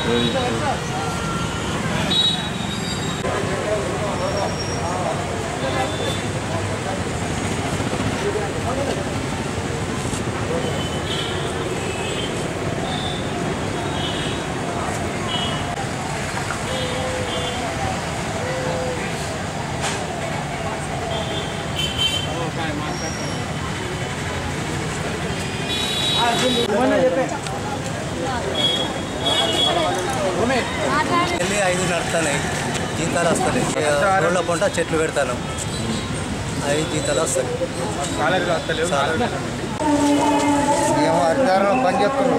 వెళ్ళి ఐదు నడుతున్నాయి జీతాలు వస్తున్నాయి రోడ్ల పంట చెట్లు పెడతాను ఐదు జీతాలు వస్తాయి మేము అధికారంలో పనిచేస్తున్నాం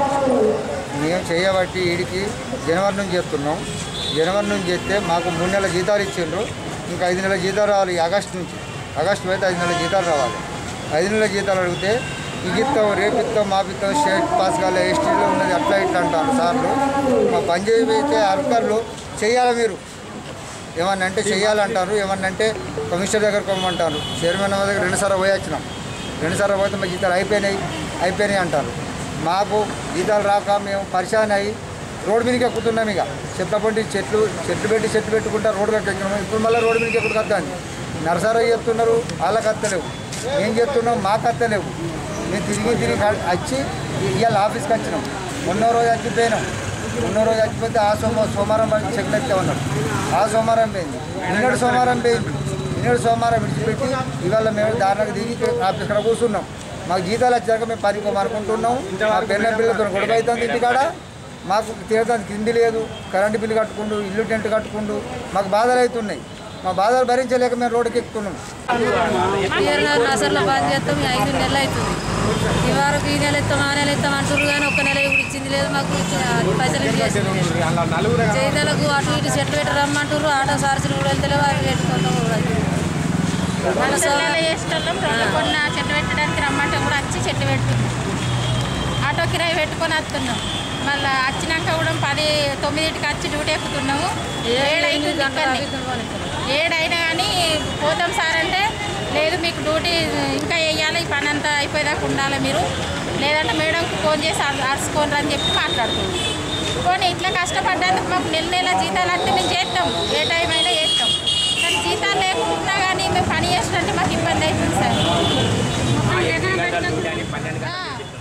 మేము చేయబట్టి వీడికి జనవరి నుంచి చేస్తున్నాం జనవరి నుంచి చేస్తే మాకు మూడు నెలల జీతాలు ఇచ్చిండ్రు ఇంకా ఐదు నెలల జీతాలు రావాలి ఈ ఆగస్టు నుంచి ఆగస్టు అయితే ఐదు నెలల జీతాలు రావాలి ఐదు నెలల జీతాలు అడిగితే ఇది ఇస్తాం రేపు ఇస్తాం మాపిస్తాం స్టేట్ పాస్ కాలే ఎస్టీలో ఉన్నది అట్లా ఇట్లా అంటారు సార్లు మా పని చేయితే అధికారులు చేయాలి మీరు ఏమన్నా అంటే చెయ్యాలంటారు ఏమన్నా అంటే కమిషనర్ దగ్గర కొమ్మంటారు చైర్మన్ అమ్మ దగ్గర రెండుసార్లు పోయి వచ్చినాం రెండుసార్లు పోతే మా జీతాలు అయిపోయినాయి అయిపోయినాయి అంటారు మాకు జీతాలు రాక మేము పరిశాన్ అయ్యి రోడ్డు మీదకి ఎక్కుతున్నాం ఇక చెట్ల పొంటి చెట్లు చెట్లు పెట్టి చెట్లు పెట్టుకుంటా రోడ్డు మీదకి ఎక్కుతున్నాం ఇప్పుడు మళ్ళీ రోడ్డు మీదకి ఎక్కుడు కత్తాంది నరసరా చెప్తున్నారు వాళ్ళకి అత్తలేవు మేము చెప్తున్నాం మాకు అత్తలేవు మేము తిరిగి తిరిగి కా- వచ్చి ఇవాళ ఆఫీస్కి వచ్చినాం మొన్న రోజు వచ్చిపోయినాం మొన్న రోజు చచ్చిపోతే ఆ సోమ సోమవారం చెక్లు ఎత్తే ఉన్నాడు ఆ సోమవారం పోయింది నిన్నటి సోమవారం పోయింది నిన్నటి సోమవారం విడిచిపెట్టి ఇవాళ మేము దారుణకు దిగి ఆఫీస్ ఇక్కడ కూర్చున్నాం మాకు జీతాలు వచ్చాక మేము పనికి అనుకుంటున్నాం మా పెన్న పిల్లలతో గొడవ అవుతుంది ఇంటికాడ మాకు తీరడానికి తిండి లేదు కరెంటు బిల్లు కట్టుకుండు ఇల్లు టెంట్ కట్టుకుండు మాకు బాధలు అవుతున్నాయి మా బాధలు భరించలేక మేము రోడ్డుకి ఎక్కుతున్నాం పిఆర్ఆర్ నర్సర్లో బంద్ చేస్తాం ఈ ఐదు నెలలు అవుతుంది ఈ వరకు ఈ నెల ఇస్తాం ఆ నెల ఇస్తాం అంటారు కానీ ఒక్క నెల కూడా ఇచ్చింది లేదు మాకు ఇచ్చిన పైసలు ఇటు చేసింది లేదు. చేతులకు అటు ఇటు చెట్లు పెట్టి రమ్మంటారు ఆటో సార్సులు కూడా వెళ్తలేవు అవి పెట్టుకుంటాం మన నెల చేసేటోళ్ళం రెండు కొన్న చెట్టు పెట్టడానికి రమ్మంటే కూడా వచ్చి చెట్టు పెడుతున్నాం ఆటో కిరాయి పెట్టుకొని వస్తున్నాం మళ్ళీ వచ్చినాక కూడా పది తొమ్మిదింటికి వచ్చి డ్యూటీ ఎక్కుతున్నాము ఏడైతుంది ఇక్కడనే. ఏడైనా కానీ పోతాం సార్ అంటే లేదు మీకు డ్యూటీ ఇంకా వేయాలి ఈ పని అంతా అయిపోయేదాకా ఉండాలి మీరు లేదంటే మేడంకి ఫోన్ చేసి అరు- అరుచుకోండి అని చెప్పి మాట్లాడుతున్నాం పోనీ ఇట్లా కష్టపడ్డందుకు మాకు నెల నెల జీతాలు అంటే మేము చేస్తాం ఏ టైం అయినా చేస్తాం కానీ జీతాలు లేకుండా కానీ మేము పని చేసినట్టు మాకు ఇబ్బంది అవుతుంది సార్ ఆ.